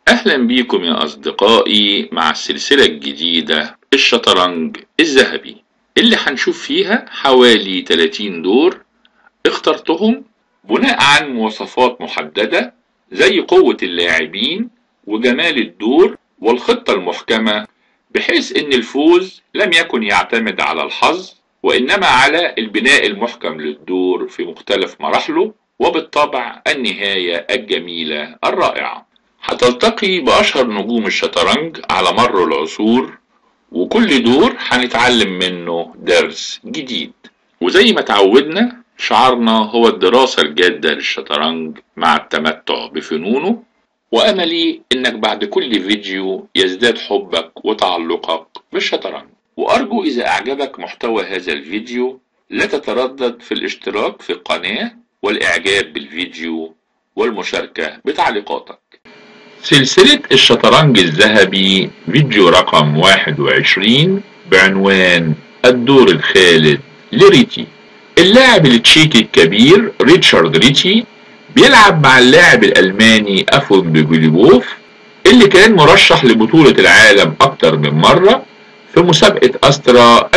أهلا بيكم يا أصدقائي مع السلسلة الجديدة الشطرنج الذهبي اللي هنشوف فيها حوالي 30 دور اخترتهم بناء عن مواصفات محددة زي قوة اللاعبين وجمال الدور والخطة المحكمة بحيث ان الفوز لم يكن يعتمد على الحظ وانما على البناء المحكم للدور في مختلف مراحله وبالطبع النهاية الجميلة الرائعة هتلتقي بأشهر نجوم الشطرنج على مر العصور وكل دور هنتعلم منه درس جديد وزي ما تعودنا شعارنا هو الدراسة الجادة للشطرنج مع التمتع بفنونه وأملي إنك بعد كل فيديو يزداد حبك وتعلقك بالشطرنج وأرجو إذا أعجبك محتوى هذا الفيديو لا تتردد في الاشتراك في القناة والإعجاب بالفيديو والمشاركة بتعليقاتك سلسلة الشطرنج الذهبي فيديو رقم 21 بعنوان الدور الخالد لريتي اللاعب التشيكي الكبير ريتشارد ريتي بيلعب مع اللاعب الألماني أفون بجوليبوف اللي كان مرشح لبطولة العالم أكتر من مرة في مسابقة أسترا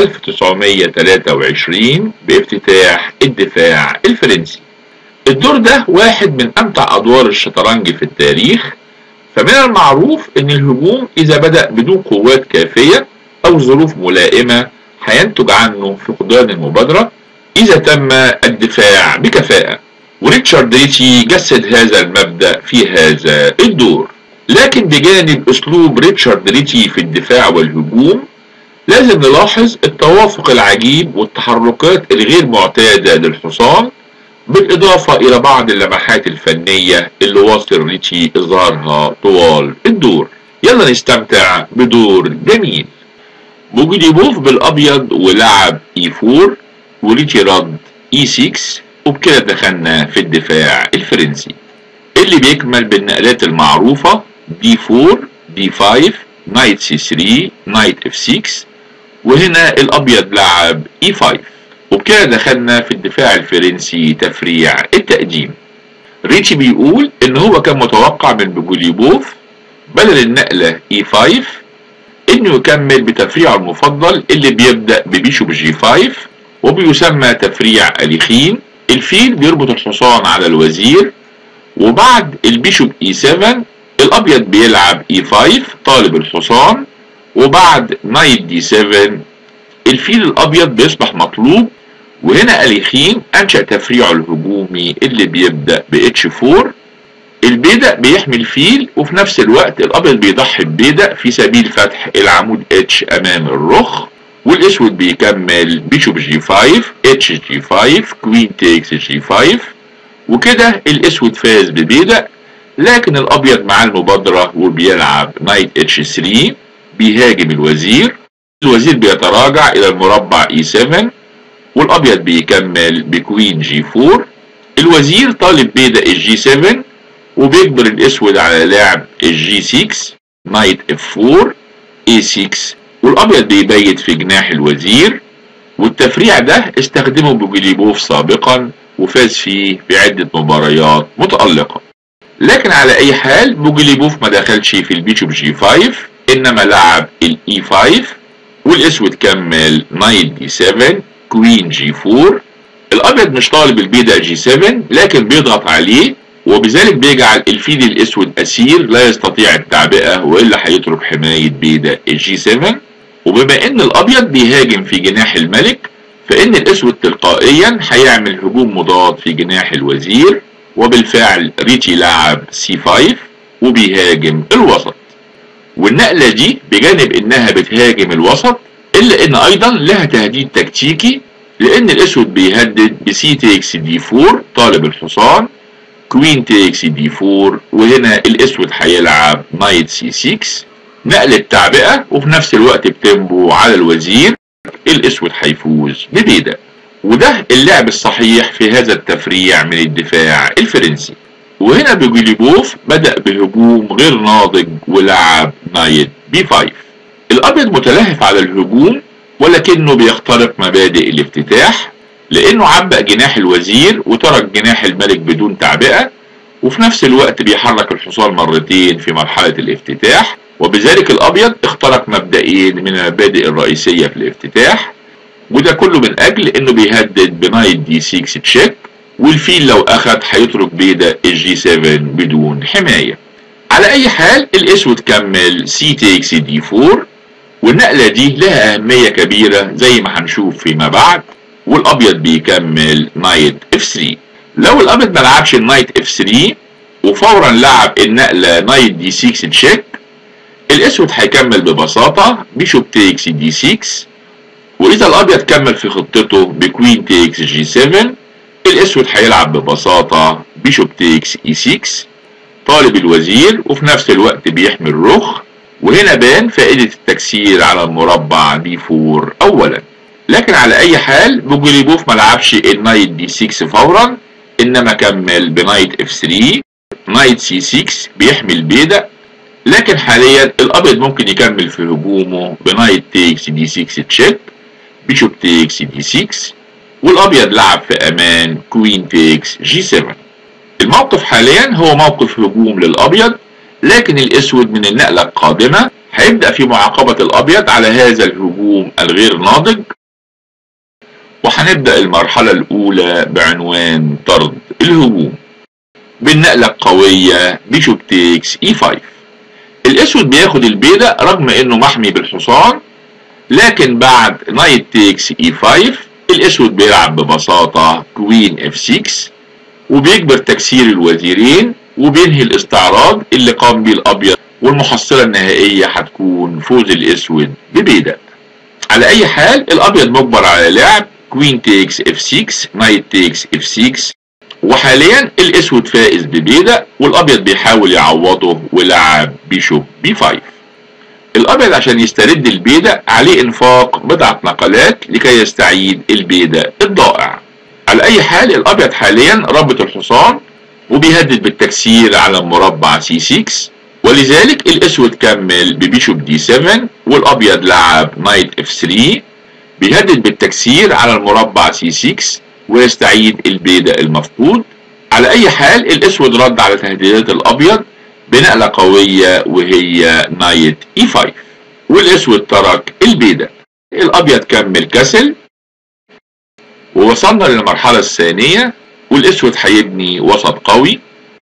1923 بافتتاح الدفاع الفرنسي الدور ده واحد من أمتع أدوار الشطرنج في التاريخ فمن المعروف ان الهجوم اذا بدأ بدون قوات كافية او ظروف ملائمة هينتج عنه فقدان المبادرة اذا تم الدفاع بكفاءة وريتشارد ريتي جسد هذا المبدأ في هذا الدور لكن بجانب اسلوب ريتشارد ريتي في الدفاع والهجوم لازم نلاحظ التوافق العجيب والتحركات الغير معتادة للحصان بالإضافة إلى بعض اللمحات الفنية اللي واصل ريتشي إظهارها طوال الدور يلا نستمتع بدور جميل بوجوديبوف بالأبيض ولعب E4 وريتشي رد E6 وبكده دخلنا في الدفاع الفرنسي اللي بيكمل بالنقلات المعروفة D4 D5 نايت C3 نايت F6 وهنا الأبيض لعب E5 وبكده دخلنا في الدفاع الفرنسي تفريع التقديم ريتشي بيقول ان هو كان متوقع من بجوليبوف بدل النقلة E5 انه يكمل بتفريعه المفضل اللي بيبدأ ببيشوب جي 5 وبيسمى تفريع اليخين الفيل بيربط الحصان على الوزير وبعد البيشوب E7 الابيض بيلعب E5 طالب الحصان وبعد نايت دي 7 الفيل الابيض بيصبح مطلوب وهنا اليخين انشأ تفريعه الهجومي اللي بيبدأ ب H4 البيدق بيحمي الفيل وفي نفس الوقت الابيض بيضحي ببيدق في سبيل فتح العمود H امام الرخ والاسود بيكمل بيشوب جي 5 اتش جي 5 كوين تيكس جي 5 وكده الاسود فاز ببيدق لكن الابيض مع المبادرة وبيلعب نايت اتش 3 بيهاجم الوزير الوزير بيتراجع الى المربع اي 7 والابيض بيكمل بكوين جي 4 الوزير طالب بيدق الجي 7 وبيجبر الاسود على لعب الجي 6 نايت اف 4 اي 6 والابيض بيبيت في جناح الوزير والتفريع ده استخدمه بوجليبوف سابقا وفاز فيه بعدة مباريات متألقة لكن على اي حال بوجليبوف ما دخلش في البيشوب جي 5 انما لعب الاي 5 والاسود كمل نايت دي 7 كوين جي 4 الابيض مش طالب البيدق جي 7 لكن بيضغط عليه وبذلك بيجعل الفيل الاسود اسير لا يستطيع التعبئة والا هيترك حماية بيدق الجي 7 وبما ان الابيض بيهاجم في جناح الملك فان الاسود تلقائيا هيعمل هجوم مضاد في جناح الوزير وبالفعل ريتشي لعب سي 5 وبيهاجم الوسط والنقلة دي بجانب انها بتهاجم الوسط الا ان ايضا لها تهديد تكتيكي لان الاسود بيهدد بسي تيكس دي 4 طالب الحصان كوين تيكس دي 4 وهنا الاسود هيلعب نايت سي 6 نقلة تعبئة وفي نفس الوقت بتنبو على الوزير الاسود هيفوز ببيدق وده اللعب الصحيح في هذا التفريع من الدفاع الفرنسي وهنا بجوليبوف بدأ بهجوم غير ناضج ولعب نايت بي 5 الابيض متلهف على الهجوم ولكنه بيخترق مبادئ الافتتاح لانه عبأ جناح الوزير وترك جناح الملك بدون تعبئة وفي نفس الوقت بيحرك الحصان مرتين في مرحلة الافتتاح وبذلك الأبيض اخترق مبدئين من المبادئ الرئيسية في الافتتاح وده كله من أجل إنه بيهدد بنايت دي 6 تشيك والفيل لو أخد هيترك بيدا الجي 7 بدون حماية على أي حال الأسود كمل سي تيكس دي 4 والنقلة دي لها أهمية كبيرة زي ما هنشوف فيما بعد والأبيض بيكمل نايت اف 3 لو الأبيض ما لعبش النايت اف 3 وفورا لعب النقلة نايت دي 6 تشيك الأسود هيكمل ببساطة بيشوب تيكس دي 6 وإذا الأبيض كمل في خطته بكوين تيكس جي 7 الأسود هيلعب ببساطة بيشوب تيكس اي 6 طالب الوزير وفي نفس الوقت بيحمي الرخ وهنا بان فائدة التكسير على المربع دي 4 أولا لكن على أي حال بوجوليبوف ما لعبش النايت دي 6 فورا إنما كمل بنايت اف 3 نايت سي 6 بيحمي البيدق لكن حاليا الأبيض ممكن يكمل في هجومه بنايت تيكس دي 6 تشيك بيشوب تيكس دي 6 والأبيض لعب في أمان كوين تيكس جي 7 الموقف حاليا هو موقف هجوم للأبيض لكن الأسود من النقلة القادمة هيبدأ في معاقبة الأبيض على هذا الهجوم الغير ناضج وهنبدأ المرحلة الأولى بعنوان طرد الهجوم بالنقلة القوية بيشوب تيكس اي 5 الأسود بياخد البيدق رغم إنه محمي بالحصان لكن بعد نايت تيكس اي 5 الأسود بيلعب ببساطة كوين اف 6 وبيجبر تكسير الوزيرين وبينهي الاستعراض اللي قام بيه الابيض والمحصله النهائيه هتكون فوز الاسود ببيدق على اي حال الابيض مجبر على لعب كوين تيكس اف 6 نايت تيكس اف 6 وحاليا الاسود فائز ببيدق والابيض بيحاول يعوضه ولعب بيشوب بي 5 الابيض عشان يسترد البيدق عليه انفاق بضعه نقلات لكي يستعيد البيدق الضائع على اي حال الابيض حاليا ربط الحصان وبيهدد بالتكسير على المربع سي 6 ولذلك الاسود كمل ببيشوب دي 7 والابيض لعب نايت اف 3 بيهدد بالتكسير على المربع سي 6 ويستعيد البيدق المفقود على اي حال الاسود رد على تهديدات الابيض بنقلة قوية وهي نايت اي 5 والاسود ترك البيدق الابيض كمل كسل ووصلنا للمرحلة الثانية والاسود هيبني وسط قوي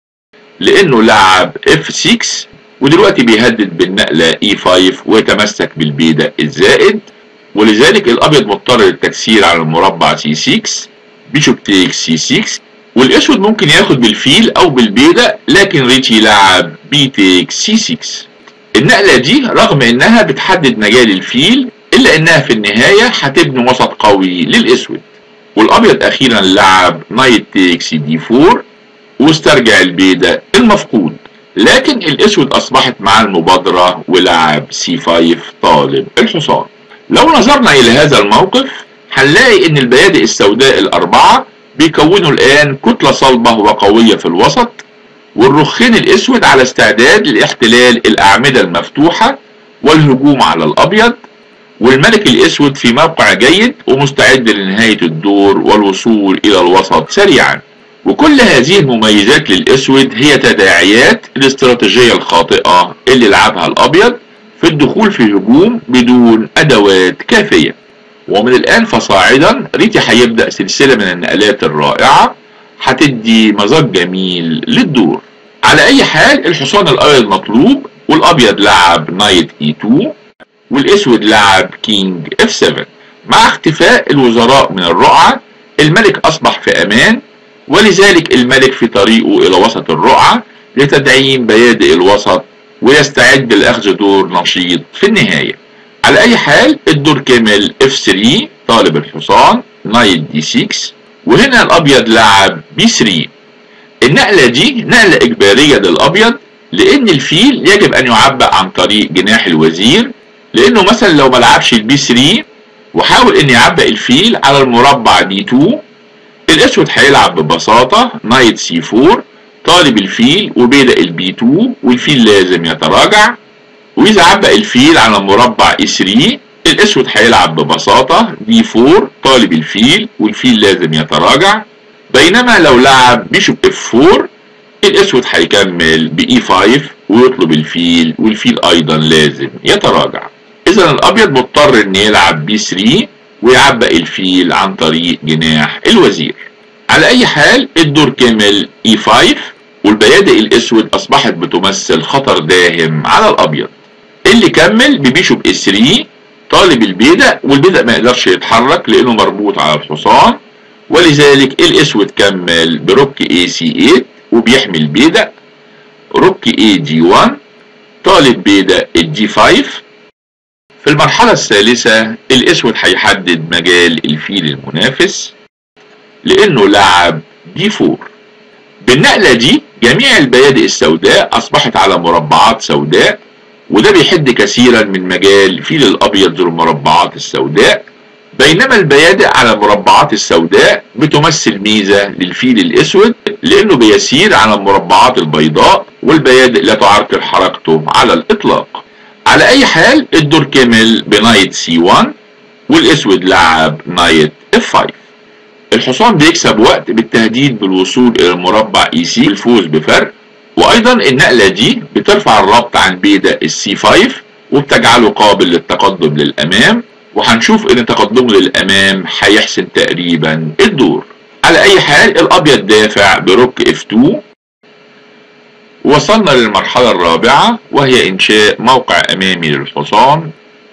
لانه لعب اف 6 ودلوقتي بيهدد بالنقلة اي 5 ويتمسك بالبيدق الزائد ولذلك الابيض مضطر للتكسير على المربع سي 6 بيشوب تيك سي 6 والاسود ممكن ياخد بالفيل او بالبيدق لكن ريتشي لعب بي تيك سي 6 النقلة دي رغم انها بتحدد مجال الفيل الا انها في النهاية هتبني وسط قوي للاسود والابيض اخيرا لعب نايت تيكس دي 4 واسترجع البيدق المفقود لكن الاسود اصبحت معاه المبادرة ولعب سي 5 طالب الحصان لو نظرنا الى هذا الموقف هنلاقي ان البيادق السوداء الاربعة بيكونوا الان كتلة صلبة وقوية في الوسط والرخين الاسود على استعداد لاحتلال الاعمدة المفتوحة والهجوم على الابيض والملك الاسود في موقع جيد ومستعد لنهاية الدور والوصول الى الوسط سريعا وكل هذه المميزات للاسود هي تداعيات الاستراتيجية الخاطئة اللي لعبها الابيض في الدخول في هجوم بدون ادوات كافية ومن الان فصاعدا ريتي هيبدأ سلسلة من النقلات الرائعة هتدي مزاج جميل للدور على اي حال الحصان الابيض مطلوب والابيض لعب نايت اي 2 والاسود لعب كينج اف 7 مع اختفاء الوزراء من الرقعة الملك اصبح في امان ولذلك الملك في طريقه الى وسط الرقعة لتدعيم بيادق الوسط ويستعد لاخذ دور نشيط في النهاية على اي حال الدور كمل اف 3 طالب الحصان نايت دي 6 وهنا الابيض لعب بي 3 النقلة دي نقلة اجبارية للابيض لان الفيل يجب ان يعبأ عن طريق جناح الوزير لانه مثلا لو ما لعبش البي 3 وحاول ان يعبأ الفيل على المربع دي 2 الاسود هيلعب ببساطة نايت سي 4 طالب الفيل وبيدق البي 2 والفيل لازم يتراجع واذا عبأ الفيل على مربع اي 3 الاسود هيلعب ببساطة دي 4 طالب الفيل والفيل لازم يتراجع بينما لو لعب بيشوب اف 4 الاسود هيكمل باي 5 ويطلب الفيل والفيل ايضا لازم يتراجع اذا الابيض مضطر ان يلعب بي 3 ويعبق الفيل عن طريق جناح الوزير على اي حال الدور كمل اي 5 والبيادق الاسود اصبحت بتمثل خطر داهم على الابيض اللي كمل ببيشوب اس 3 طالب البيدق والبيدق ما يقدرش يتحرك لانه مربوط على الحصان ولذلك الاسود كمل بروك اي سي 8 وبيحمي البيدق روك اي جي 1 طالب بيدق الجي 5 في المرحلة الثالثة الاسود هيحدد مجال الفيل المنافس لانه لعب دي 4 بالنقلة دي جميع البيادق السوداء اصبحت على مربعات سوداء وده بيحد كثيرا من مجال فيل الابيض ذو المربعات السوداء بينما البيادق على المربعات السوداء بتمثل ميزة للفيل الاسود لانه بيسير على المربعات البيضاء والبيادق لا تعرقل حركته على الاطلاق على اي حال الدور كمل بنايت سي 1 والاسود لعب نايت اف 5 الحصان بيكسب وقت بالتهديد بالوصول الى المربع اي سي الفوز بفرق وايضا النقلة دي بترفع الربط عن بيدا السي 5 وبتجعله قابل للتقدم للامام وهنشوف ان تقدمه للامام هيحسن تقريبا الدور على اي حال الابيض دافع بروك اف 2 وصلنا للمرحلة الرابعة وهي انشاء موقع امامي للحصان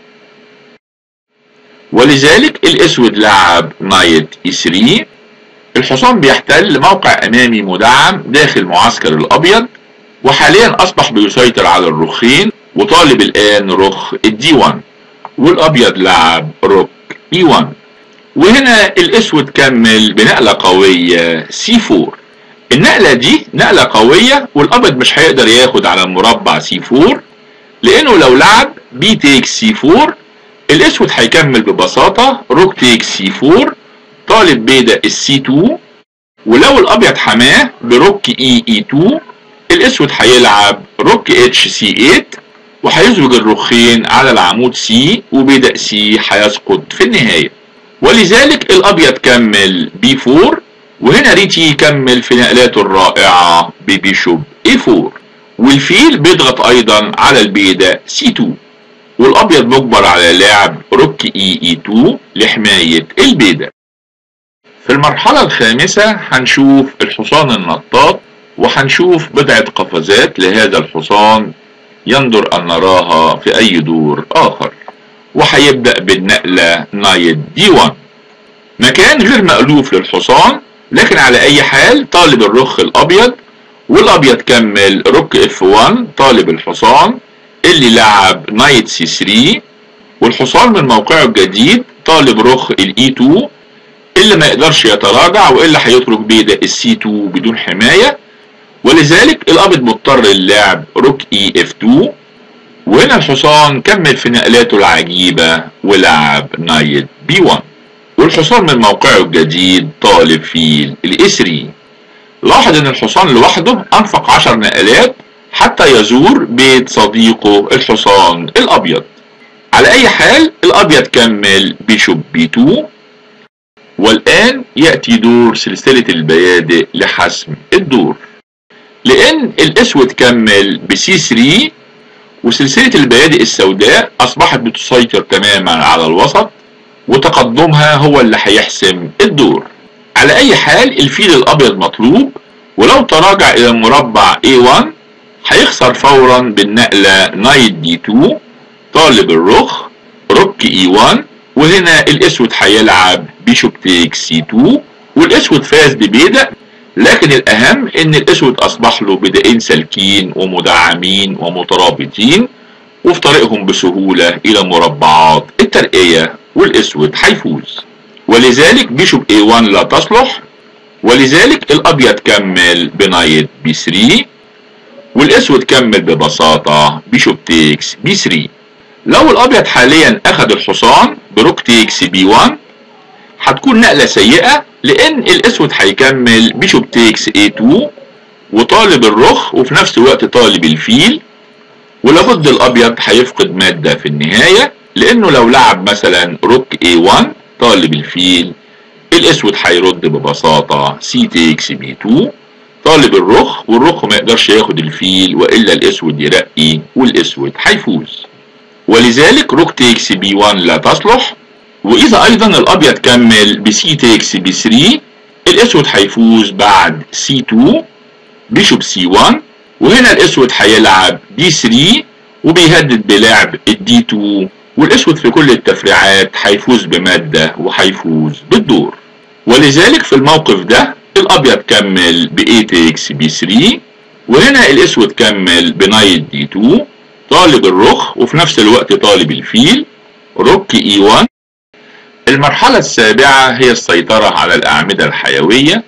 ولذلك الاسود لعب نايت اي 3 الحصان بيحتل موقع امامي مدعم داخل معسكر الابيض وحاليا اصبح بيسيطر على الرخين وطالب الان رخ الدي 1 والابيض لعب روك اي 1 وهنا الاسود كمل بنقلة قوية سي 4 النقلة دي نقلة قوية والابيض مش هيقدر ياخد على المربع سي 4 لانه لو لعب بي تيك سي 4 الاسود هيكمل ببساطة روك تيك سي 4 طالب بيدا السي 2 ولو الابيض حماه بروك اي اي 2 الاسود هيلعب روك اتش سي 8 وهيزوج الرخين على العمود سي وبيدا سي هيسقط في النهاية ولذلك الابيض كمل بي 4 وهنا ريتي يكمل في نقلاته الرائعة ببيشوب اي 4 والفيل بيضغط ايضا على البيدا سي 2 والابيض مجبر على لعب روك اي اي 2 لحماية البيدا في المرحلة الخامسة هنشوف الحصان النطاط وهنشوف بضعة قفزات لهذا الحصان يندر أن نراها في أي دور آخر وهيبدأ بالنقلة نايت دي 1 مكان غير مألوف للحصان لكن على أي حال طالب الرخ الأبيض والأبيض كمل روك اف 1 طالب الحصان اللي لعب نايت سي 3 والحصان من موقعه الجديد طالب رخ الاي 2 اللي ما يقدرش يتراجع والا هيترك بيدا السي 2 بدون حمايه ولذلك الابيض مضطر للعب روك اي اف 2 وهنا الحصان كمل في نقلاته العجيبه ولعب نايت بي 1 والحصان من موقعه الجديد طالب فيل الاي 3 لاحظ ان الحصان لوحده انفق 10 نقلات حتى يزور بيت صديقه الحصان الابيض على اي حال الابيض كمل بيشوب بي 2 والآن يأتي دور سلسلة البيادق لحسم الدور لأن الأسود كمل بسي 3 وسلسلة البيادق السوداء أصبحت بتسيطر تماما على الوسط وتقدمها هو اللي هيحسم الدور على أي حال الفيل الأبيض مطلوب ولو تراجع إلى المربع A1 هيخسر فورا بالنقلة نايت دي 2 طالب الرخ روك اي 1 وهنا الاسود هيلعب بيشوب تيك سي 2 والاسود فاز ببيدق لكن الاهم ان الاسود اصبح له بدائين سالكين ومدعمين ومترابطين وفي طريقهم بسهولة الى مربعات الترقية والاسود هيفوز ولذلك بيشوب A1 لا تصلح ولذلك الابيض كمل بنايت بي 3 والاسود كمل ببساطة بيشوب تيكس بي 3 لو الابيض حاليا اخذ الحصان بروك تيكس بي 1 هتكون نقلة سيئة لان الاسود هيكمل بيشوب تيكس اي 2 وطالب الرخ وفي نفس الوقت طالب الفيل ولابد الابيض هيفقد مادة في النهاية لانه لو لعب مثلا روك اي 1 طالب الفيل الاسود هيرد ببساطة سي تيكس بي 2 طالب الرخ والرخ ما يقدرش ياخد الفيل والا الاسود يرقي والاسود هيفوز ولذلك روك تيكس بي 1 لا تصلح واذا ايضا الابيض كمل بسي تيكس بي 3 الاسود هيفوز بعد سي 2 بيشوب سي 1 وهنا الاسود هيلعب دي 3 وبيهدد بلعب الدي 2 والاسود في كل التفريعات هيفوز بماده وهيفوز بالدور ولذلك في الموقف ده الابيض كمل ب 8 تيكس بي 3 وهنا الاسود كمل بنايت دي 2 طالب الرخ وفي نفس الوقت طالب الفيل روك اي 1 المرحلة السابعة هي السيطرة على الأعمدة الحيوية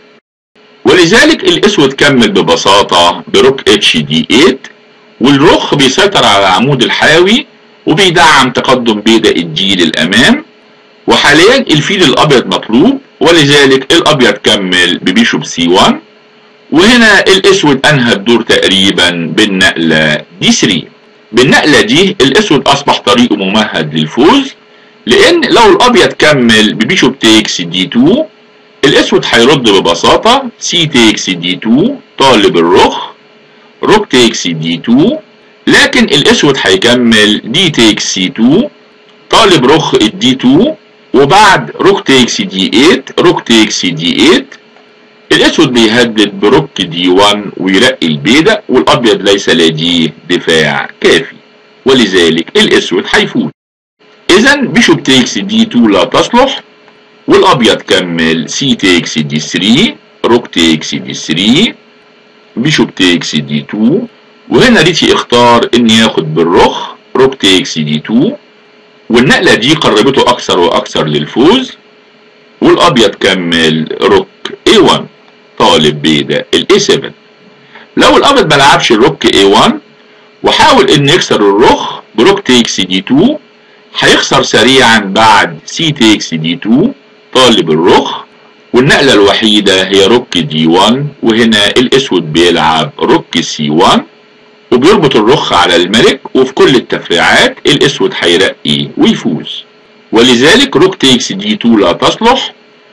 ولذلك الأسود كمل ببساطة بروك اتش دي 8 والرخ بيسيطر على العمود الحيوي وبيدعم تقدم بيدا الدي للأمام وحاليا الفيل الأبيض مطلوب ولذلك الأبيض كمل ببيشوب سي 1 وهنا الأسود أنهى الدور تقريبا بالنقلة دي 3 بالنقلة دي الأسود أصبح طريقه ممهد للفوز لان لو الابيض كمل ببيشوب تيكس دي 2 الاسود هيرد ببساطه سي تيكس دي 2 طالب الرخ روك تيكس دي 2 لكن الاسود هيكمل دي تيكس سي 2 طالب رخ الدي 2 وبعد روك تيكس دي 8 روك تيكس دي 8 الاسود بيهدد بروك دي 1 ويرقي البيدق والابيض ليس لديه دفاع كافي ولذلك الاسود هيفوز اذا بيشوب تيكس دي 2 لا تصلح والابيض كمل سي تيكس دي 3 روك تيكس دي 3 بيشوب تيكس دي 2 وهنا ريتي اختار ان ياخد بالرخ روك تيكس دي 2 والنقلة دي قربته اكثر واكثر للفوز والابيض كمل روك A1 طالب بيدا ال A7 لو الابيض ما لعبش الروك A1 وحاول ان يكسر الرخ بروك تيكس دي 2 هيخسر سريعا بعد سي تيكس دي 2 طالب الرخ والنقلة الوحيدة هي روك دي 1 وهنا الاسود بيلعب روك سي 1 وبيربط الرخ على الملك وفي كل التفريعات الاسود هيرقي ويفوز ولذلك روك تيكس دي 2 لا تصلح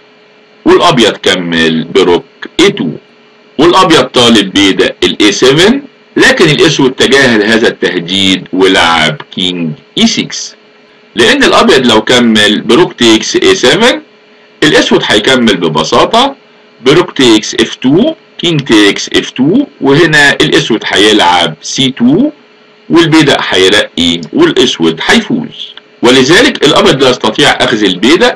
والابيض كمل بروك A2 والابيض طالب بيدا ال A7 لكن الاسود تجاهل هذا التهديد ولعب كينج E6 لان الابيض لو كمل بروك تيكس A7 الاسود هيكمل ببساطة بروك تيكس F2 كينج تيكس F2 وهنا الاسود هيلعب C2 والبيدق هيرقي والاسود هيفوز ولذلك الابيض لا يستطيع اخذ البيدق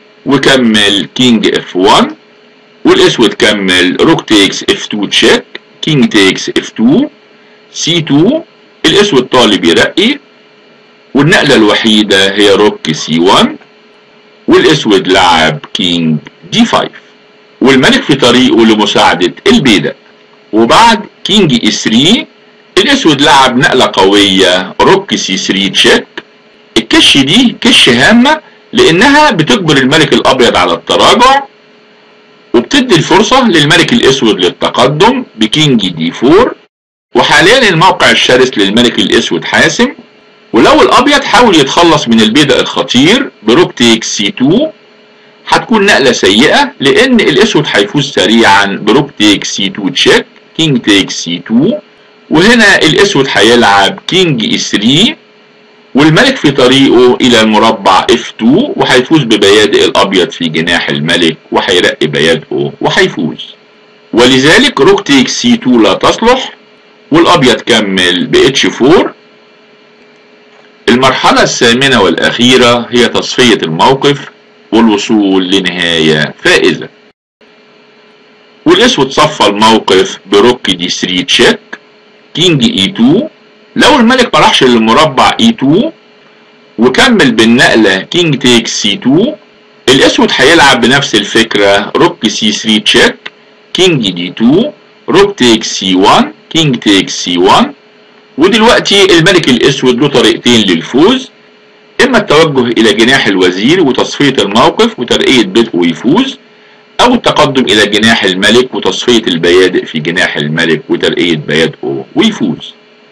وكمل كينج F1 والاسود كمل روك تيكس F2 تشيك كينج تيكس F2 C2 الاسود طالب يرقي والنقلة الوحيدة هي روك سي 1 والاسود لعب كينج دي 5 والملك في طريقه لمساعدة البيدق وبعد كينج اي 3 الاسود لعب نقلة قوية روك سي 3 تشيك الكش دي كش هامة لانها بتجبر الملك الابيض على التراجع وبتدي الفرصة للملك الاسود للتقدم بكينج دي 4 وحاليا الموقع الشرس للملك الاسود حاسم ولو الابيض حاول يتخلص من البيدق الخطير بروك تيك سي 2 هتكون نقله سيئه لان الاسود هيفوز سريعا بروك تيك سي 2 تشيك كينج تيك سي 2 وهنا الاسود هيلعب كينج اي 3 والملك في طريقه الى المربع F2 وهيفوز ببيادق الابيض في جناح الملك وهيرقي بيادقه وهيفوز ولذلك روك تيك سي 2 لا تصلح والابيض كمل ب H4 المرحلة الثامنة والأخيرة هي تصفية الموقف والوصول لنهاية فائزة والأسود صفى الموقف بروك دي 3 تشيك كينج اي 2 لو الملك ما راحش للمربع اي 2 وكمل بالنقلة كينج تيك سي 2 الأسود هيلعب بنفس الفكرة روك سي 3 تشيك كينج دي 2 روك تيك سي 1 كينج تيك سي 1 ودلوقتي الملك الاسود له طريقتين للفوز اما التوجه الى جناح الوزير وتصفية الموقف وترقية بدء ويفوز او التقدم الى جناح الملك وتصفية البيادق في جناح الملك وترقية بيادقه ويفوز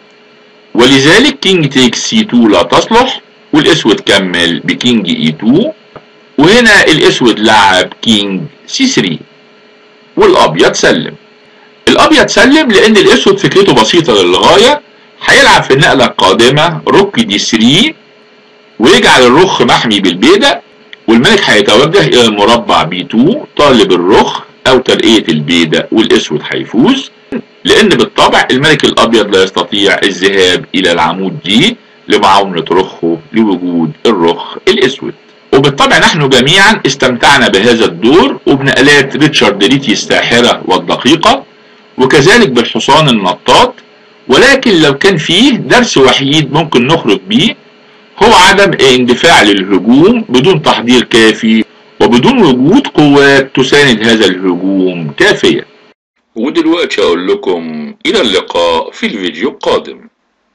ولذلك كينج تيك سي 2 لا تصلح والاسود كمل بكينج اي 2 وهنا الاسود لعب كينج سي 3 والابيض سلم الابيض سلم لان الاسود فكرته بسيطه للغايه هيلعب في النقله القادمه روك دي 3 ويجعل الرخ محمي بالبيدق والملك هيتوجه الى المربع بي 2 طالب الرخ او ترقيه البيدق والاسود هيفوز لان بالطبع الملك الابيض لا يستطيع الذهاب الى العمود دي لمعاونة رخه لوجود الرخ الاسود وبالطبع نحن جميعا استمتعنا بهذا الدور وبنقلات ريتشارد ريتي الساحرة والدقيقة وكذلك بالحصان النطاط ولكن لو كان فيه درس وحيد ممكن نخرج بيه هو عدم اندفاع للهجوم بدون تحضير كافي وبدون وجود قوات تساند هذا الهجوم كافية ودلوقتي اقول لكم الى اللقاء في الفيديو القادم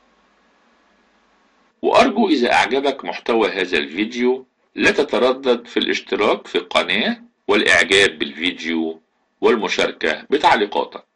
وارجو اذا اعجبك محتوى هذا الفيديو لا تتردد في الاشتراك في القناة والاعجاب بالفيديو والمشاركة بتعليقاتك